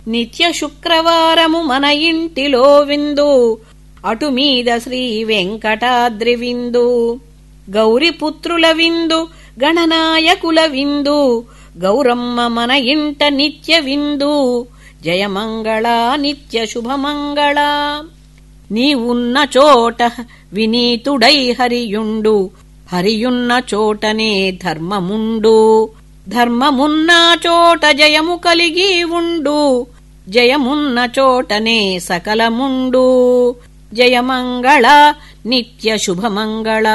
నిత్య శుక్రవారము మన ఇంటిలో విందు అటు మీద శ్రీ వెంకటాద్రి విందు గౌరి పుత్రుల విందు గణనాయకుల విందు గౌరమ్మ మన ఇంట నిత్య విందు జయమంగళ నిత్య శుభమంగళ నీవున్న చోట వినీతుడై హరియుండు హరియున్న చోటనే ధర్మముండు ధర్మమున్న చోట జయము కలిగి ఉండు జయమున్న చోటనే సకలముండు జయమంగళ నిత్య శుభమంగళ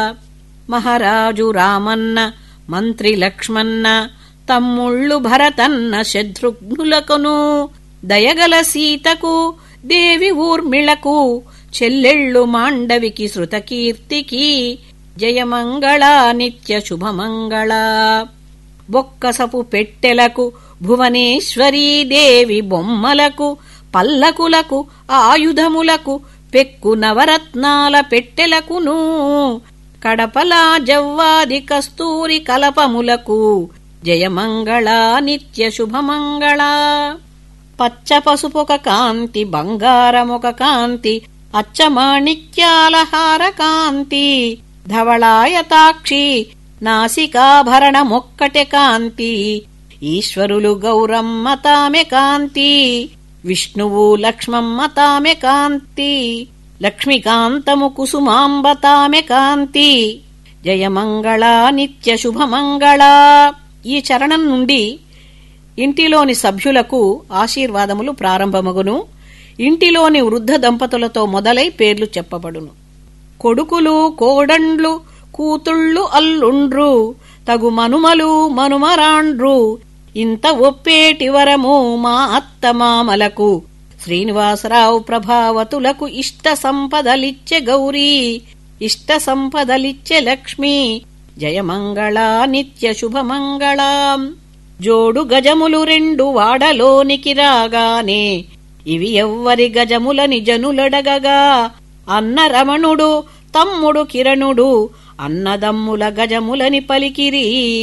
మహారాజు రామన్న మంత్రి లక్ష్మణ తమ్ముళ్ళు భరతన్న శత్రుఘ్నులకును దయగల సీతకు దేవి ఊర్మిళకు చెల్లెళ్ళు మాండవికి శృతకీర్తికి జయమంగళ నిత్య శుభమంగళ బొక్కసపు పెట్టెలకు భువనేశ్వరీ దేవి బొమ్మలకు పల్లకులకు ఆయుధములకు పెక్కు నవరత్నాల పెట్టెలకును కడపలా జవ్వాది కస్తూరి కలపములకు జయమంగళ నిత్య శుభమంగళ పచ్చ పసుపొక కాంతి బంగారమొక కాంతి అచ్చమాణిక్యాల హార కాంతి ధవళాయతాక్షి నాసికాభరణమొక్కటె కాంతి ఈశ్వరులు గౌరమ్మ తామె కాంతి విష్ణువు లక్ష్మమ్మ తామె కాంతి లక్ష్మీకాంతము కుసుమాంబ తామె కాంతి జయమంగళ నిత్య శుభమంగళ ఈ చరణం నుండి ఇంటిలోని సభ్యులకు ఆశీర్వాదములు ప్రారంభమగును ఇంటిలోని వృద్ధ దంపతులతో మొదలై పేర్లు చెప్పబడును కొడుకులు కోడండ్లు కూతుళ్ళు అల్లుండ్రు తగు మనుమలు మనుమరాండ్రు ఇంత ఒప్పేటి వరము మా అత్తమామలకు శ్రీనివాసరావు ప్రభావతులకు ఇష్ట సంపదలిచ్చే గౌరీ ఇష్ట సంపదలిచ్చే లక్ష్మి జయమంగళ నిత్య శుభమంగళం జోడు గజములు రెండు వాడలోనికి రాగానే ఇవి ఎవ్వరి గజములని జనులడగగా అన్న రమణుడు తమ్ముడు కిరణుడు అన్నదమ్ముల గజములని పలికిరి